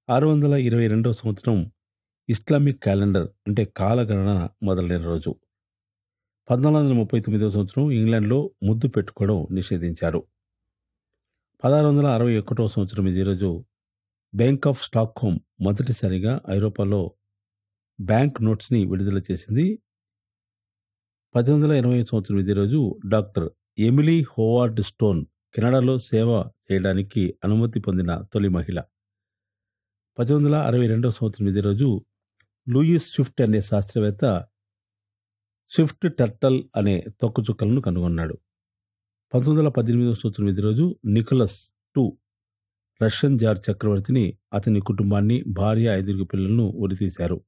ఆరు వందల ఇరవై రెండవ సంవత్సరం ఇస్లామిక్ క్యాలెండర్ అంటే కాలగణన మొదలైన రోజు పద్నాలుగు వందల ముప్పై తొమ్మిదవ సంవత్సరం ఇంగ్లాండ్లో ముద్దు పెట్టుకోవడం నిషేధించారు పదహారు వందల అరవై ఒకటవ సంవత్సరం ఇదే రోజు బ్యాంక్ ఆఫ్ స్టాక్హోమ్ మొదటిసారిగా ఐరోపాలో బ్యాంక్ నోట్స్ని విడుదల చేసింది పద్దెనిమిది వందల ఎనభై సంవత్సరం ఇదే రోజు డాక్టర్ ఎమిలీ హోవార్డ్ స్టోన్ కెనడాలో సేవ చేయడానికి అనుమతి పొందిన తొలి మహిళ పద్దెనిమిది వందల అరవై రెండవ సంవత్సరం ఇదే రోజు లూయిస్ స్విఫ్ట్ అనే శాస్త్రవేత్త స్విఫ్ట్ టర్టల్ అనే తొక్కుచుక్కలను కనుగొన్నాడు పంతొమ్మిది వందల పద్దెనిమిదవ సంవత్సరం ఇదే రోజు నికోలస్ టూ రష్యన్ జార్ చక్రవర్తిని అతని కుటుంబాన్ని భార్య ఐదుగురు పిల్లలను ఉరితీశారు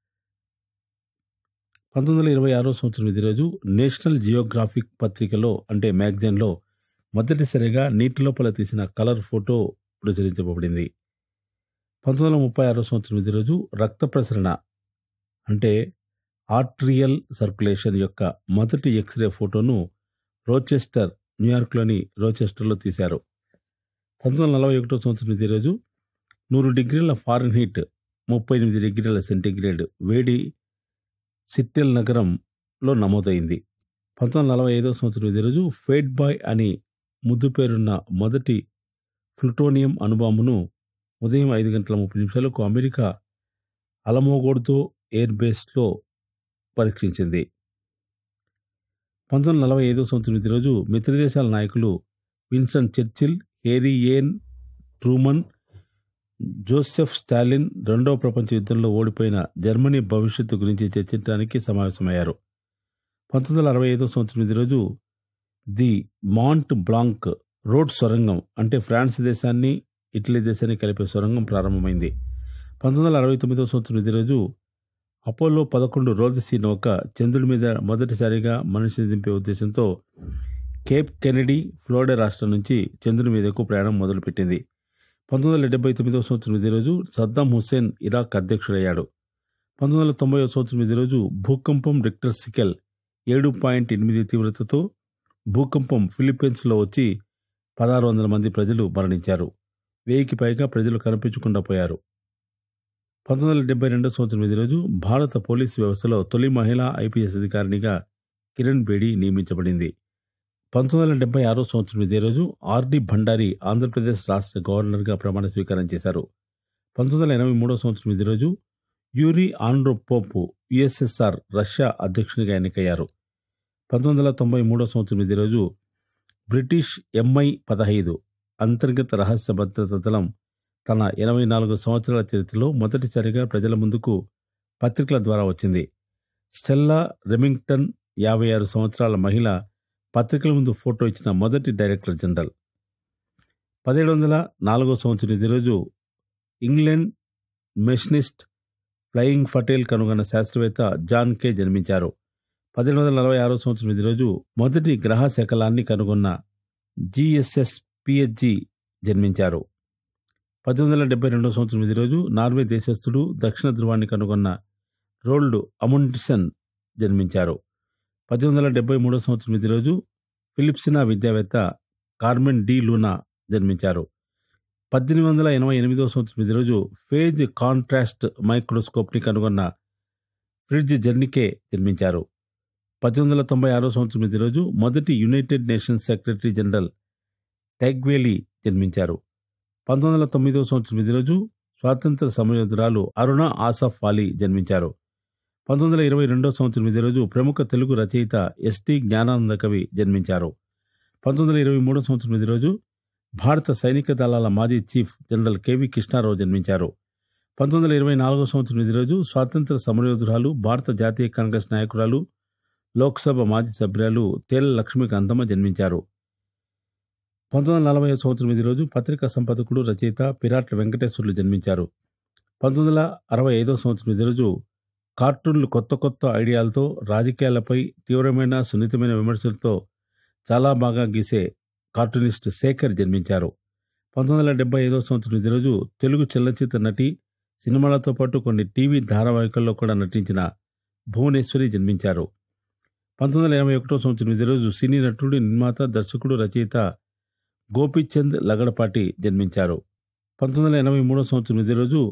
పంతొమ్మిది వందల ఇరవై ఆరో సంవత్సరం ఇదే రోజు నేషనల్ జియోగ్రాఫిక్ పత్రికలో అంటే మ్యాగజైన్లో మొదటిసారిగా నీటి లోపల తీసిన కలర్ ఫోటో ప్రచురించబడింది పంతొమ్మిది వందల ముప్పై ఆరో సంవత్సరం ఇదే రోజు రక్త ప్రసరణ అంటే ఆర్ట్రియల్ సర్క్యులేషన్ యొక్క మొదటి ఎక్స్రే ఫోటోను రోచెస్టర్ న్యూయార్క్లోని రోచెస్టర్లో తీశారు పంతొమ్మిది వందల నలభై ఒకటో సంవత్సరం ఇదే రోజు నూరు డిగ్రీల ఫారెన్ హీట్ ముప్పై ఎనిమిది డిగ్రీల సెంటీగ్రేడ్ వేడి సిట్టెల్ నగరంలో నమోదైంది పంతొమ్మిది వందల నలభై ఐదో సంవత్సరం ఇదే రోజు ఫేట్ బాయ్ అని ముద్దు పేరున్న మొదటి ప్లూటోనియం అణుబాంబును ఉదయం ఐదు గంటల ముప్పై నిమిషాలకు అమెరికా అలమోగోడ్తో ఎయిర్ బేస్లో పరీక్షించింది పంతొమ్మిది వందల నలభై ఐదో సంవత్సరం ఇదే రోజు మిత్రదేశాల నాయకులు Winston Churchill Harry S Truman Joseph Stalin రెండవ ప్రపంచ యుద్ధంలో ఓడిపోయిన జర్మనీ భవిష్యత్తు గురించి చర్చించడానికి సమావేశమయ్యారు పంతొమ్మిది వందల అరవై ఐదో సంవత్సరం ఇదే రోజు ది మాంట్ బ్లాంక్ రోడ్ సొరంగం అంటే ఫ్రాన్స్ దేశాన్ని ఇటలీ దేశాన్ని కలిపే సొరంగం ప్రారంభమైంది పంతొమ్మిది వందల అరవై తొమ్మిదవ సంవత్సరం ఇదే రోజు అపోలో పదకొండు రోదసీ నౌక చంద్రుడి మీద మొదటిసారిగా మనిషిని దింపే ఉద్దేశంతో కేప్ కెనడీ ఫ్లోరిడా రాష్ట్రం నుంచి చంద్రుని మీదకు ప్రయాణం మొదలుపెట్టింది పంతొమ్మిది వందల డెబ్బై తొమ్మిదవ సంవత్సరం ఇదే రోజు సద్దాం హుస్సేన్ ఇరాక్ అధ్యక్షుడయ్యాడు పంతొమ్మిది వందల తొంభై సంవత్సరం ఇదే రోజు భూకంపం రిక్టర్ సికెల్ ఏడు పాయింట్ ఎనిమిది తీవ్రతతో భూకంపం ఫిలిప్పీన్స్లో వచ్చి పదహారు వందల మంది ప్రజలు మరణించారు వెయ్యికి పైగా ప్రజలు కనిపించకుండా పోయారు పంతొమ్మిది వందల డెబ్బై రెండో సంవత్సరం ఇదే రోజు భారత పోలీసు వ్యవస్థలో తొలి మహిళా ఐపీఎస్ అధికారినిగా కిరణ్ బేడి నియమించబడింది పంతొమ్మిది వందల డెబ్బై ఆరో సంవత్సరం ఇదే రోజు ఆర్డి భండారి ఆంధ్రప్రదేశ్ రాష్ట్ర గవర్నర్గా ప్రమాణ స్వీకారం చేశారు పంతొమ్మిది వందల ఎనభై మూడో సంవత్సరం ఇదే రోజు యూరి ఆండ్రోపోపు యుఎస్ఎస్ఆర్ రష్యా అధ్యక్షునిగా ఎన్నికయ్యారు పంతొమ్మిది వందల తొంభై మూడో సంవత్సరం ఇదే రోజు బ్రిటిష్ ఎంఐ పదహైదు అంతర్గత రహస్య భద్రతా దళం తన ఎనభై నాలుగు సంవత్సరాల చరిత్రలో మొదటిసారిగా ప్రజల ముందుకు పత్రికల ద్వారా వచ్చింది స్టెల్లా రెమింగ్టన్ యాభై ఆరు సంవత్సరాల మహిళ పత్రికల ముందు ఫోటో ఇచ్చిన మొదటి డైరెక్టర్ జనరల్ పదిహేడు వందల నాలుగో సంవత్సరం ఇదే రోజు ఇంగ్లాండ్ మెషనిస్ట్ ఫ్లయింగ్ ఫటేల్ కనుగొన్న శాస్త్రవేత్త జాన్ కే జన్మించారు పదిహేడు వందల నలభై ఆరో సంవత్సరం ఇదే రోజు మొదటి గ్రహ శకలాన్ని కనుగొన్న జిఎస్ఎస్ పిహెచ్జి జన్మించారు పద్దెనిమిది వందల డెబ్బై రెండో సంవత్సరం ఇదే రోజు నార్వే దేశస్థుడు దక్షిణ ధృవాన్ని కనుగొన్న రోల్డ్ అముండ్సన్ జన్మించారు పద్దెనిమిది వందల డెబ్బై మూడో సంవత్సరం ఇదే రోజు ఫిలిప్సినా విద్యావేత్త కార్మెన్ డి లూనా జన్మించారు పద్దెనిమిది వందల ఎనభై ఎనిమిదో సంవత్సరం ఇదే రోజు ఫేజ్ కాంట్రాస్ట్ మైక్రోస్కోప్ని కనుగొన్న ఫ్రిడ్జ్ జెర్నికే జన్మించారు పద్దెనిమిది వందల తొంభై ఆరో సంవత్సరం ఇదే రోజు మొదటి United Nations secretary general Trygve Lie జన్మించారు పంతొమ్మిది వందల తొమ్మిదో సంవత్సరం ఇదే రోజు స్వాతంత్ర సమయోధురాలు అరుణ ఆసఫ్ అలీ జన్మించారు పంతొమ్మిది వందల ఇరవై రెండో సంవత్సరం ఇదే రోజు ప్రముఖ తెలుగు రచయిత ఎస్టి జ్ఞానానంద కవి జన్మించారు పంతొమ్మిది వందల ఇరవై మూడో సంవత్సరం ఇదే రోజు భారత సైనిక దళాల మాజీ చీఫ్ జనరల్ కెవి కృష్ణారావు జన్మించారు పంతొమ్మిది వందల ఇరవై నాలుగో సంవత్సరం ఇదే రోజు స్వాతంత్ర సమరయోధురాలు భారత జాతీయ కాంగ్రెస్ నాయకురాలు లోక్సభ మాజీ సభ్యురాలు తేల లక్ష్మీకాంతమ్మ జన్మించారు పంతొమ్మిది వందల నలభై సంవత్సరం ఇదే రోజు పత్రికా సంపాదకుడు రచయిత పిరాట్ల వెంకటేశ్వర్లు జన్మించారు పంతొమ్మిది వందల అరవై ఐదో సంవత్సరం ఇదే రోజు కార్టూన్లు కొత్త కొత్త ఐడియాలతో రాజకీయాలపై తీవ్రమైన సున్నితమైన విమర్శలతో చాలా బాగా గీసే కార్టూనిస్ట్ శేఖర్ జన్మించారు పంతొమ్మిది వందల డెబ్బై ఐదో సంవత్సరం ఇదే రోజు తెలుగు చలనచిత్ర నటి సినిమాలతో పాటు కొన్ని టీవీ ధారావాహికల్లో కూడా నటించిన భువనేశ్వరి జన్మించారు పంతొమ్మిది వందల ఎనభై ఒకటో సంవత్సరం ఇదే రోజు సినీ నటుడు నిర్మాత దర్శకుడు రచయిత గోపీచంద్ లగడపాటి జన్మించారు పంతొమ్మిది వందల ఎనభై మూడో సంవత్సరం ఇదే రోజు